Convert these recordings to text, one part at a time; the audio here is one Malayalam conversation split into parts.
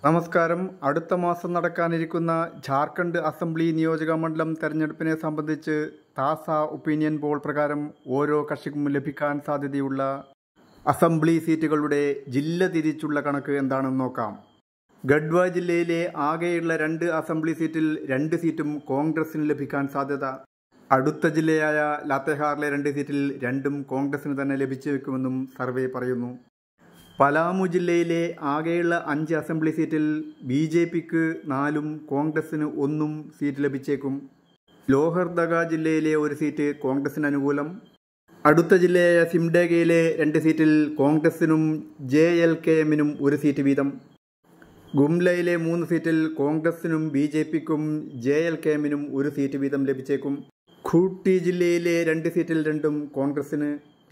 നമസ്കാരം അടുത്ത മാസം നടക്കാനിരിക്കുന്ന ജാർഖണ്ഡ് അസംബ്ലി നിയോജക മണ്ഡലം തെരഞ്ഞെടുപ്പിനെ സംബന്ധിച്ച് താസ ഒപ്പീനിയൻ പോൾ പ്രകാരം ഓരോ കക്ഷിക്കും ലഭിക്കാൻ സാധ്യതയുള്ള അസംബ്ലി സീറ്റുകളുടെ ജില്ല തിരിച്ചുള്ള കണക്ക് എന്താണെന്ന് നോക്കാം ഗഡ്വ ജില്ലയിലെ ആകെയുള്ള രണ്ട് അസംബ്ലി സീറ്റിൽ രണ്ട് സീറ്റും കോൺഗ്രസിന് ലഭിക്കാൻ സാധ്യത അടുത്ത ജില്ലയായ ലാത്തേഹാറിലെ രണ്ട് സീറ്റിൽ രണ്ടും കോൺഗ്രസിന് തന്നെ ലഭിച്ചേക്കുമെന്നും സർവേ പറയുന്നു പലാമു ജില്ലയിലെ ആകെയുള്ള അഞ്ച് അസംബ്ലി സീറ്റിൽ ബി ജെ പിക്ക് നാലും കോൺഗ്രസിന് ഒന്നും സീറ്റ് ലഭിച്ചേക്കും ലോഹർദഗ ജില്ലയിലെ ഒരു സീറ്റ് കോൺഗ്രസിന് അനുകൂലം അടുത്ത ജില്ലയായ സിംഡേഗയിലെ രണ്ട് സീറ്റിൽ കോൺഗ്രസിനും ജെ എൽ കെ എമ്മിനും ഒരു സീറ്റ് വീതം ഗുംലയിലെ മൂന്ന് സീറ്റിൽ കോൺഗ്രസിനും ബി ജെ പിക്കും ജെ എൽ കെ എമ്മിനും ഒരു സീറ്റ് വീതം ലഭിച്ചേക്കും ഖൂട്ടി ജില്ലയിലെ രണ്ട് സീറ്റിൽ രണ്ടും കോൺഗ്രസിന്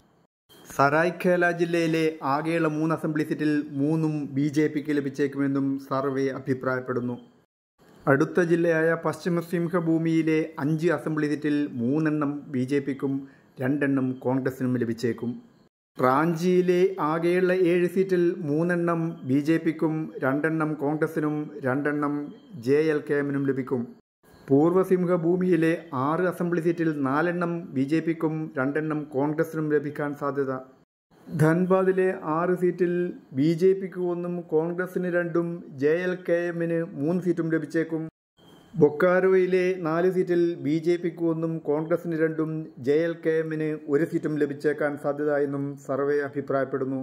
സറായ്ഖേല ജില്ലയിലെ ആകെയുള്ള മൂന്ന് അസംബ്ലി സീറ്റിൽ മൂന്നും ബി ജെ പിക്ക് ലഭിച്ചേക്കുമെന്നും സർവേ അഭിപ്രായപ്പെടുന്നു അടുത്ത ജില്ലയായ പശ്ചിമ സിംഹഭൂമിയിലെ അഞ്ച് അസംബ്ലി സീറ്റിൽ മൂന്നെണ്ണം ബി ജെ പിക്കും രണ്ടെണ്ണം കോൺഗ്രസിനും ലഭിച്ചേക്കും റാഞ്ചിയിലെ ആകെയുള്ള ഏഴ് സീറ്റിൽ മൂന്നെണ്ണം ബി ജെ പിക്കും രണ്ടെണ്ണം കോൺഗ്രസിനും രണ്ടെണ്ണം ജെ എൽ കെ എമ്മിനും ലഭിക്കും പൂർവ്വസിംഹ ഭൂമിയിലെ ആറ് അസംബ്ലി സീറ്റിൽ നാലെണ്ണം ബി ജെ പിക്കും രണ്ടെണ്ണം കോൺഗ്രസിനും ലഭിക്കാൻ സാധ്യത ധൻബാദിലെ ആറ് സീറ്റിൽ ബി ജെ പിക്ക് ഒന്നും കോൺഗ്രസിന് രണ്ടും ജെ എൽ കെ എമ്മിന് മൂന്ന് സീറ്റും ലഭിച്ചേക്കും ബൊക്കാരോയിലെ നാല് സീറ്റിൽ ബി ജെ പിക്ക് ഒന്നും കോൺഗ്രസിന് രണ്ടും ജെ എൽ കെ എമ്മിന് ഒരു സീറ്റും ലഭിച്ചേക്കാൻ സാധ്യത എന്നും സർവേ അഭിപ്രായപ്പെടുന്നു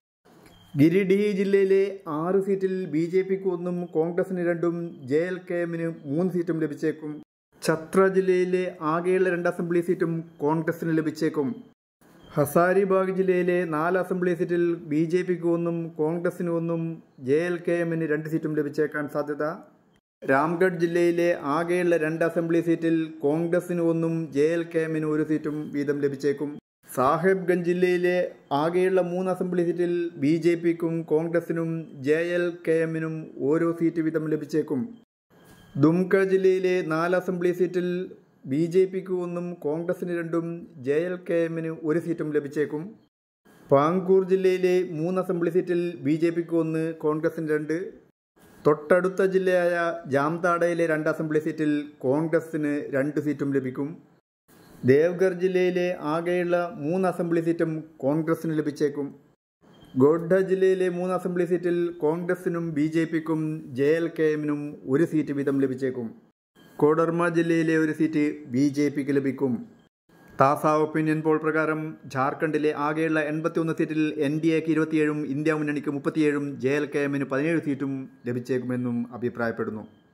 ഗിരിഡി ജില്ലയിലെ ആറ് സീറ്റിൽ ബി ജെ പിക്ക് ഒന്നും കോൺഗ്രസിന് രണ്ടും ജെ എൽ കെ എമ്മിന് മൂന്ന് സീറ്റും ലഭിച്ചേക്കും ഛത്ര ജില്ലയിലെ ആകെയുള്ള രണ്ട് അസംബ്ലി സീറ്റും കോൺഗ്രസിന് ലഭിച്ചേക്കും ഹസാരിബാഗ് ജില്ലയിലെ നാല് അസംബ്ലി സീറ്റിൽ ബി ജെ പിക്ക് ഒന്നും കോൺഗ്രസിന് ഒന്നും ജെ എൽ കെ എമ്മിന് രണ്ട് സീറ്റും ലഭിച്ചേക്കാൻ സാധ്യത രാംഗഡ് ജില്ലയിലെ ആകെയുള്ള രണ്ട് അസംബ്ലി സീറ്റിൽ കോൺഗ്രസിന് ഒന്നും ജെ എൽ കെ എമ്മിന് ഒരു സീറ്റും വീതം ലഭിച്ചേക്കും സാഹിബ്ഗഞ്ച് ജില്ലയിലെ ആകെയുള്ള മൂന്ന് അസംബ്ലി സീറ്റിൽ ബി ജെ പിക്കും കോൺഗ്രസിനും ജെ എൽ കെ എമ്മിനും ഓരോ സീറ്റ് വീതം ലഭിച്ചേക്കും ദുംക ജില്ലയിലെ നാല് അസംബ്ലി സീറ്റിൽ ബി ജെ പിക്ക് ഒന്നും കോൺഗ്രസിന് രണ്ടും ജെ എൽ കെ എമ്മിന് ഒരു സീറ്റും ലഭിച്ചേക്കും പാങ്കൂർ ജില്ലയിലെ മൂന്ന് അസംബ്ലി സീറ്റിൽ ബി ജെ പിക്ക് ഒന്ന് കോൺഗ്രസിന് രണ്ട് തൊട്ടടുത്ത ജില്ലയായ ജാംതാഡയിലെ രണ്ട് അസംബ്ലി സീറ്റിൽ കോൺഗ്രസിന് രണ്ട് സീറ്റും ലഭിക്കും ദേവ്ഗർ ജില്ലയിലെ ആകെയുള്ള മൂന്ന് അസംബ്ലി സീറ്റും കോൺഗ്രസിന് ലഭിച്ചേക്കും ഗോഡ്ഡ ജില്ലയിലെ മൂന്ന് അസംബ്ലി സീറ്റിൽ കോൺഗ്രസിനും ബി ജെ പിക്കും ജെ എൽ കെ എമ്മിനും ഒരു സീറ്റ് വീതം ലഭിച്ചേക്കും കോഡർമ ജില്ലയിലെ ഒരു സീറ്റ് ബി ജെ പിക്ക് ലഭിക്കും താസ ഒപ്പീനിയൻ പോൾ പ്രകാരം ജാർഖണ്ഡിലെ ആകെയുള്ള എൺപത്തിയൊന്ന് സീറ്റിൽ എൻ ഡി എക്ക് ഇരുപത്തിയേഴും ഇന്ത്യ മുന്നണിക്ക് മുപ്പത്തിയേഴും ജെ എൽ കെ എമ്മിന് പതിനേഴ് സീറ്റും ലഭിച്ചേക്കുമെന്നും അഭിപ്രായപ്പെടുന്നു